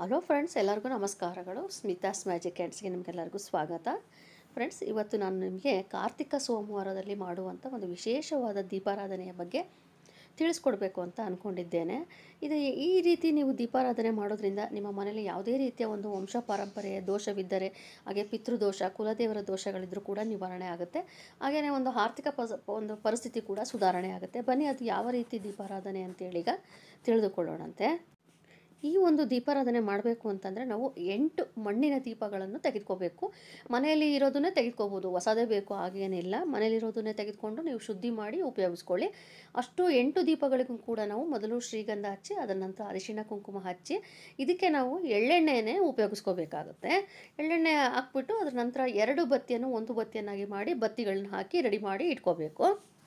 hello friends ಎಲ್ಲರಿಗೂ ನಮಸ್ಕಾರಗಳು Smitha's magic ಹ್ಯಾಂಡ್ಸ್ಗೆ ನಿಮಗೆಲ್ಲರಿಗೂ ಸ್ವಾಗತ ಫ್ರೆಂಡ್ಸ್ ಇವತ್ತು ನಾನು ನಿಮಗೆ ಕಾರ್ತಿಕ ಸೋಮವಾರದಲ್ಲಿ ಮಾಡುವಂಥ ಒಂದು ವಿಶೇಷವಾದ ದೀಪಾರಾಧನೆಯ ಬಗ್ಗೆ ತಿಳಿಸ್ಕೊಡ್ಬೇಕು ಅಂತ ಅಂದ್ಕೊಂಡಿದ್ದೇನೆ ಇದು ಈ ರೀತಿ ನೀವು ದೀಪಾರಾಧನೆ ಮಾಡೋದ್ರಿಂದ ನಿಮ್ಮ ಮನೆಯಲ್ಲಿ ಯಾವುದೇ ರೀತಿಯ ಒಂದು ವಂಶ ಪಾರಂಪರೆಯ ದೋಷವಿದ್ದರೆ ಹಾಗೆ ಪಿತೃದೋಷ ಕುಲದೇವರ ದೋಷಗಳಿದ್ರೂ ಕೂಡ ನಿವಾರಣೆ ಆಗುತ್ತೆ ಹಾಗೆಯೇ ಒಂದು ಆರ್ಥಿಕ ಪಸ ಒಂದು ಪರಿಸ್ಥಿತಿ ಕೂಡ ಸುಧಾರಣೆ ಆಗುತ್ತೆ ಬನ್ನಿ ಅದು ಯಾವ ರೀತಿ ದೀಪಾರಾಧನೆ ಅಂತೇಳಿ ಈಗ ತಿಳಿದುಕೊಳ್ಳೋಣಂತೆ ಈ ಒಂದು ದೀಪಾರಾಧನೆ ಮಾಡಬೇಕು ಅಂತಂದರೆ ನಾವು ಎಂಟು ಮಣ್ಣಿನ ದೀಪಗಳನ್ನು ತೆಗೆದುಕೋಬೇಕು ಮನೆಯಲ್ಲಿ ಇರೋದನ್ನೇ ತೆಗೆದುಕೋಬೋದು ಹೊಸದೇ ಬೇಕು ಹಾಗೇನಿಲ್ಲ ಮನೆಯಲ್ಲಿರೋದನ್ನೇ ತೆಗೆದುಕೊಂಡು ನೀವು ಶುದ್ಧಿ ಮಾಡಿ ಉಪಯೋಗಿಸ್ಕೊಳ್ಳಿ ಅಷ್ಟು ಎಂಟು ದೀಪಗಳಿಗೂ ಕೂಡ ನಾವು ಮೊದಲು ಶ್ರೀಗಂಧ ಹಚ್ಚಿ ಅದರ ನಂತರ ಅರಿಶಿಣ ಕುಂಕುಮ ಹಚ್ಚಿ ಇದಕ್ಕೆ ನಾವು ಎಳ್ಳೆಣ್ಣೆನೇ ಉಪಯೋಗಿಸ್ಕೋಬೇಕಾಗುತ್ತೆ ಎಳ್ಳೆಣ್ಣೆ ಹಾಕ್ಬಿಟ್ಟು ಅದರ ನಂತರ ಎರಡು ಬತ್ತಿಯನ್ನು ಒಂದು ಬತ್ತಿಯನ್ನಾಗಿ ಮಾಡಿ ಬತ್ತಿಗಳನ್ನ ಹಾಕಿ ರೆಡಿ ಮಾಡಿ ಇಟ್ಕೋಬೇಕು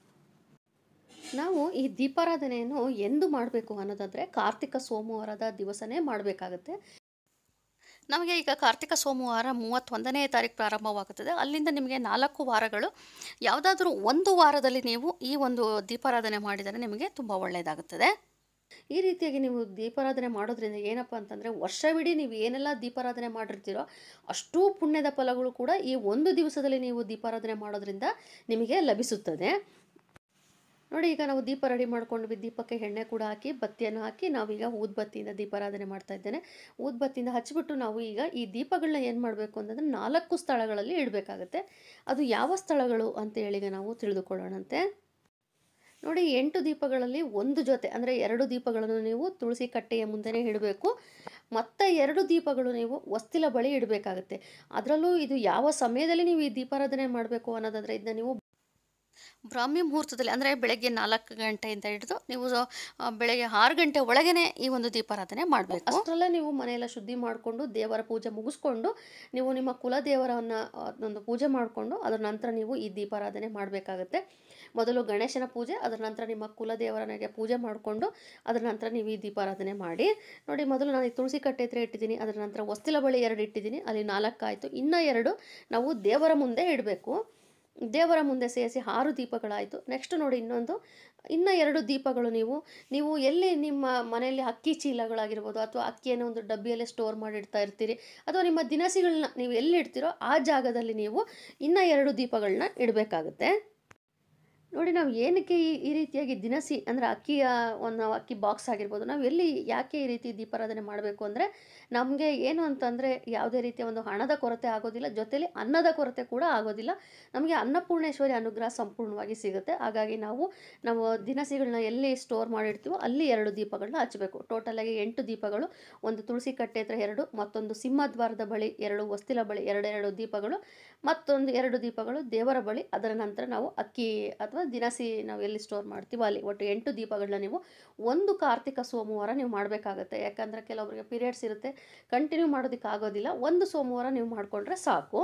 ನಾವು ಈ ದೀಪಾರಾಧನೆಯನ್ನು ಎಂದು ಮಾಡಬೇಕು ಅನ್ನೋದಾದರೆ ಕಾರ್ತಿಕ ಸೋಮವಾರದ ದಿವಸನೇ ಮಾಡಬೇಕಾಗುತ್ತೆ ನಮಗೆ ಈಗ ಕಾರ್ತಿಕ ಸೋಮವಾರ ಮೂವತ್ತೊಂದನೇ ತಾರೀಕು ಪ್ರಾರಂಭವಾಗುತ್ತದೆ ಅಲ್ಲಿಂದ ನಿಮಗೆ ನಾಲ್ಕು ವಾರಗಳು ಯಾವುದಾದ್ರೂ ಒಂದು ವಾರದಲ್ಲಿ ನೀವು ಈ ಒಂದು ದೀಪಾರಾಧನೆ ಮಾಡಿದರೆ ನಿಮಗೆ ತುಂಬ ಒಳ್ಳೆಯದಾಗುತ್ತದೆ ಈ ರೀತಿಯಾಗಿ ನೀವು ದೀಪಾರಾಧನೆ ಮಾಡೋದ್ರಿಂದ ಏನಪ್ಪ ಅಂತಂದರೆ ವರ್ಷವಿಡೀ ನೀವು ಏನೆಲ್ಲ ದೀಪಾರಾಧನೆ ಮಾಡಿರ್ತೀರೋ ಅಷ್ಟೂ ಪುಣ್ಯದ ಫಲಗಳು ಕೂಡ ಈ ಒಂದು ದಿವಸದಲ್ಲಿ ನೀವು ದೀಪಾರಾಧನೆ ಮಾಡೋದ್ರಿಂದ ನಿಮಗೆ ಲಭಿಸುತ್ತದೆ ನೋಡಿ ಈಗ ನಾವು ದೀಪ ರೆಡಿ ಮಾಡ್ಕೊಂಡ್ವಿ ದೀಪಕ್ಕೆ ಎಣ್ಣೆ ಕೂಡ ಹಾಕಿ ಬತ್ತಿಯನ್ನು ಹಾಕಿ ನಾವೀಗ ಊದ್ಬತ್ತಿಯಿಂದ ದೀಪಾರಾಧನೆ ಮಾಡ್ತಾ ಇದ್ದೇನೆ ಊದ್ಬತ್ತಿಯಿಂದ ಹಚ್ಚಿಬಿಟ್ಟು ನಾವು ಈಗ ಈ ದೀಪಗಳನ್ನ ಏನು ಮಾಡಬೇಕು ಅಂತಂದರೆ ನಾಲ್ಕು ಸ್ಥಳಗಳಲ್ಲಿ ಇಡಬೇಕಾಗತ್ತೆ ಅದು ಯಾವ ಸ್ಥಳಗಳು ಅಂತ ಹೇಳಿಗ ನಾವು ತಿಳಿದುಕೊಳ್ಳೋಣಂತೆ ನೋಡಿ ಎಂಟು ದೀಪಗಳಲ್ಲಿ ಒಂದು ಜೊತೆ ಅಂದರೆ ಎರಡು ದೀಪಗಳನ್ನು ನೀವು ತುಳಸಿ ಕಟ್ಟೆಯ ಮುಂದೆನೇ ಇಡಬೇಕು ಮತ್ತು ಎರಡು ದೀಪಗಳು ನೀವು ಹೊಸ್ತಿಲ ಬಳಿ ಇಡಬೇಕಾಗತ್ತೆ ಅದರಲ್ಲೂ ಇದು ಯಾವ ಸಮಯದಲ್ಲಿ ನೀವು ಈ ದೀಪಾರಾಧನೆ ಮಾಡಬೇಕು ಅನ್ನೋದಾದರೆ ಇದನ್ನ ನೀವು ಬ್ರಾಹ್ಮಿ ಮುಹೂರ್ತದಲ್ಲಿ ಅಂದರೆ ಬೆಳಗ್ಗೆ ನಾಲ್ಕು ಗಂಟೆಯಿಂದ ಹಿಡಿದು ನೀವು ಆ, ಬೆಳಗ್ಗೆ ಆರು ಗಂಟೆ ಒಳಗೇ ಈ ಒಂದು ದೀಪಾರಾಧನೆ ಮಾಡಬೇಕು ಅಷ್ಟರಲ್ಲೇ ನೀವು ಮನೆಯೆಲ್ಲ ಶುದ್ಧಿ ಮಾಡಿಕೊಂಡು ದೇವರ ಪೂಜೆ ಮುಗಿಸ್ಕೊಂಡು ನೀವು ನಿಮ್ಮ ಕುಲದೇವರವನ್ನು ಒಂದು ಪೂಜೆ ಮಾಡಿಕೊಂಡು ಅದರ ನಂತರ ನೀವು ಈ ದೀಪಾರಾಧನೆ ಮಾಡಬೇಕಾಗತ್ತೆ ಮೊದಲು ಗಣೇಶನ ಪೂಜೆ ಅದರ ನಂತರ ನಿಮ್ಮ ಕುಲದೇವರನಿಗೆ ಪೂಜೆ ಮಾಡಿಕೊಂಡು ಅದರ ನಂತರ ನೀವು ಈ ದೀಪಾರಾಧನೆ ಮಾಡಿ ನೋಡಿ ಮೊದಲು ನಾನು ಈ ತುಳಸಿ ಕಟ್ಟೆ ಹತ್ರ ಇಟ್ಟಿದ್ದೀನಿ ಅದರ ನಂತರ ಹೊಸ್ತಿಲ ಬಳಿ ಎರಡು ಇಟ್ಟಿದ್ದೀನಿ ಅಲ್ಲಿ ನಾಲ್ಕು ಆಯಿತು ಇನ್ನೂ ಎರಡು ನಾವು ದೇವರ ಮುಂದೆ ಇಡಬೇಕು ದೇವರ ಮುಂದೆ ಸೇರಿಸಿ ಆರು ದೀಪಗಳಾಯಿತು ನೆಕ್ಸ್ಟ್ ನೋಡಿ ಇನ್ನೊಂದು ಇನ್ನು ಎರಡು ದೀಪಗಳು ನೀವು ನೀವು ಎಲ್ಲಿ ನಿಮ್ಮ ಮನೆಯಲ್ಲಿ ಅಕ್ಕಿ ಚೀಲಗಳಾಗಿರ್ಬೋದು ಅಥವಾ ಅಕ್ಕಿಯನ್ನು ಒಂದು ಡಬ್ಬಿಯಲ್ಲೇ ಸ್ಟೋರ್ ಮಾಡಿ ಇಡ್ತಾ ಇರ್ತೀರಿ ಅಥವಾ ನಿಮ್ಮ ದಿನಸಿಗಳನ್ನ ನೀವು ಎಲ್ಲಿ ಇಡ್ತೀರೋ ಆ ಜಾಗದಲ್ಲಿ ನೀವು ಇನ್ನು ಎರಡು ದೀಪಗಳನ್ನ ಇಡಬೇಕಾಗುತ್ತೆ ನೋಡಿ ನಾವು ಏನಕ್ಕೆ ಈ ಈ ರೀತಿಯಾಗಿ ದಿನಸಿ ಅಂದರೆ ಅಕ್ಕಿಯ ಒಂದು ಅಕ್ಕಿ ಬಾಕ್ಸ್ ಆಗಿರ್ಬೋದು ನಾವು ಎಲ್ಲಿ ಯಾಕೆ ಈ ರೀತಿ ದೀಪಾರಾಧನೆ ಮಾಡಬೇಕು ಅಂದರೆ ನಮಗೆ ಏನು ಅಂತಂದರೆ ಯಾವುದೇ ರೀತಿಯ ಒಂದು ಹಣದ ಕೊರತೆ ಆಗೋದಿಲ್ಲ ಜೊತೆಲಿ ಅನ್ನದ ಕೊರತೆ ಕೂಡ ಆಗೋದಿಲ್ಲ ನಮಗೆ ಅನ್ನಪೂರ್ಣೇಶ್ವರಿ ಅನುಗ್ರಹ ಸಂಪೂರ್ಣವಾಗಿ ಸಿಗುತ್ತೆ ಹಾಗಾಗಿ ನಾವು ನಾವು ದಿನಸಿಗಳನ್ನ ಎಲ್ಲಿ ಸ್ಟೋರ್ ಮಾಡಿರ್ತೀವೋ ಅಲ್ಲಿ ಎರಡು ದೀಪಗಳನ್ನ ಹಚ್ಚಬೇಕು ಟೋಟಲಾಗಿ ಎಂಟು ದೀಪಗಳು ಒಂದು ತುಳಸಿ ಕಟ್ಟೆ ಹತ್ರ ಎರಡು ಮತ್ತೊಂದು ಸಿಂಹದ್ವಾರದ ಬಳಿ ಎರಡು ಹೊಸ್ತಿಲ ಬಳಿ ಎರಡೆರಡು ದೀಪಗಳು ಮತ್ತೊಂದು ಎರಡು ದೀಪಗಳು ದೇವರ ಬಳಿ ಅದರ ನಂತರ ನಾವು ಅಕ್ಕಿ ಅಥವಾ ದಿನಸಿ ನಾವು ಎಲ್ಲಿ ಸ್ಟೋರ್ ಮಾಡ್ತೀವೋ ಅಲ್ಲಿ ಒಟ್ಟು ಎಂಟು ದೀಪಗಳನ್ನ ನೀವು ಒಂದು ಕಾರ್ತಿಕ ಸೋಮವಾರ ನೀವು ಮಾಡಬೇಕಾಗತ್ತೆ ಯಾಕಂದರೆ ಕೆಲವೊಬ್ಬರಿಗೆ ಪೀರಿಯಡ್ಸ್ ಇರುತ್ತೆ ಕಂಟಿನ್ಯೂ ಮಾಡೋದಕ್ಕೆ ಆಗೋದಿಲ್ಲ ಒಂದು ಸೋಮವಾರ ನೀವು ಮಾಡಿಕೊಂಡ್ರೆ ಸಾಕು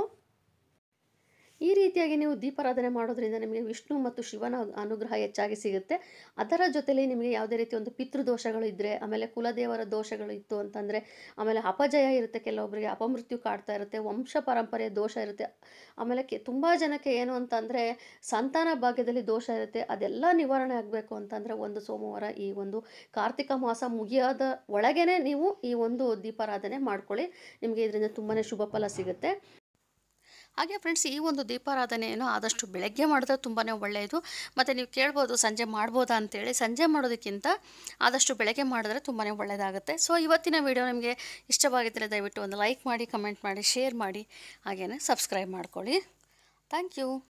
ಈ ರೀತಿಯಾಗಿ ನೀವು ದೀಪಾರಾಧನೆ ಮಾಡೋದ್ರಿಂದ ನಿಮಗೆ ವಿಷ್ಣು ಮತ್ತು ಶಿವನ ಅನುಗ್ರಹ ಹೆಚ್ಚಾಗಿ ಸಿಗುತ್ತೆ ಅದರ ಜೊತೆಲಿ ನಿಮಗೆ ಯಾವುದೇ ರೀತಿ ಒಂದು ಪಿತೃದೋಷಗಳು ಇದ್ದರೆ ಆಮೇಲೆ ಕುಲದೇವರ ದೋಷಗಳು ಇತ್ತು ಅಂತಂದರೆ ಆಮೇಲೆ ಅಪಜಯ ಇರುತ್ತೆ ಕೆಲವೊಬ್ಬರಿಗೆ ಅಪಮೃತ್ಯು ಕಾಡ್ತಾ ಇರುತ್ತೆ ವಂಶ ಪರಂಪರೆಯ ದೋಷ ಇರುತ್ತೆ ಆಮೇಲೆ ಕೆ ತುಂಬ ಜನಕ್ಕೆ ಏನು ಅಂತಂದರೆ ಸಂತಾನ ಭಾಗ್ಯದಲ್ಲಿ ದೋಷ ಇರುತ್ತೆ ಅದೆಲ್ಲ ನಿವಾರಣೆ ಆಗಬೇಕು ಅಂತಂದರೆ ಒಂದು ಸೋಮವಾರ ಈ ಒಂದು ಕಾರ್ತಿಕ ಮಾಸ ಮುಗಿಯೋದ ಒಳಗೇ ನೀವು ಈ ಒಂದು ದೀಪಾರಾಧನೆ ಮಾಡ್ಕೊಳ್ಳಿ ನಿಮಗೆ ಇದರಿಂದ ತುಂಬಾ ಶುಭ ಫಲ ಸಿಗುತ್ತೆ ಹಾಗೆ ಫ್ರೆಂಡ್ಸ್ ಈ ಒಂದು ದೀಪಾರಾಧನೆಯನ್ನು ಆದಷ್ಟು ಬೆಳಗ್ಗೆ ಮಾಡಿದ್ರೆ ತುಂಬಾ ಒಳ್ಳೆಯದು ಮತ್ತು ನೀವು ಕೇಳ್ಬೋದು ಸಂಜೆ ಮಾಡ್ಬೋದಾ ಅಂತೇಳಿ ಸಂಜೆ ಮಾಡೋದಕ್ಕಿಂತ ಆದಷ್ಟು ಬೆಳಗ್ಗೆ ಮಾಡಿದ್ರೆ ತುಂಬಾ ಒಳ್ಳೆಯದಾಗುತ್ತೆ ಸೊ ಇವತ್ತಿನ ವಿಡಿಯೋ ನಿಮಗೆ ಇಷ್ಟವಾಗಿದ್ದರೆ ದಯವಿಟ್ಟು ಒಂದು ಲೈಕ್ ಮಾಡಿ ಕಮೆಂಟ್ ಮಾಡಿ ಶೇರ್ ಮಾಡಿ ಹಾಗೆಯೇ ಸಬ್ಸ್ಕ್ರೈಬ್ ಮಾಡ್ಕೊಳ್ಳಿ ಥ್ಯಾಂಕ್ ಯು